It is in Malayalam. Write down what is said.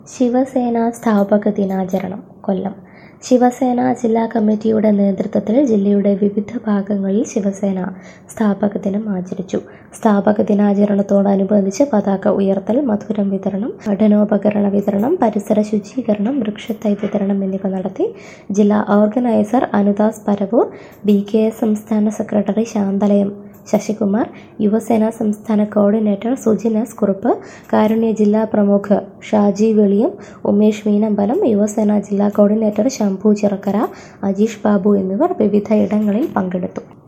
ശിവസേന സ്ഥാപക ദിനാചരണം കൊല്ലം ശിവസേന ജില്ലാ കമ്മിറ്റിയുടെ നേതൃത്വത്തിൽ ജില്ലയുടെ വിവിധ ഭാഗങ്ങളിൽ ശിവസേന സ്ഥാപക ദിനം ആചരിച്ചു സ്ഥാപക ദിനാചരണത്തോടനുബന്ധിച്ച് പതാക ഉയർത്തൽ മധുരം വിതരണം പഠനോപകരണ വിതരണം പരിസര ശുചീകരണം വൃക്ഷത്തൈ വിതരണം എന്നിവ നടത്തി ജില്ലാ organiser Anudas Paravur B K S സംസ്ഥാന സെക്രട്ടറി ശാന്തലയം ശശികുമാർ യുവസേന സംസ്ഥാന കോർഡിനേറ്റർ സുജിൻ എസ് കുറുപ്പ് കാരുണ്യ ജില്ലാ പ്രമുഖ് ഷാജി വെളിയം ഉമേഷ് മീനമ്പലം യുവസേന ജില്ലാ കോർഡിനേറ്റർ ശംഭു ചിറക്കര അജീഷ് ബാബു എന്നിവർ വിവിധ ഇടങ്ങളിൽ പങ്കെടുത്തു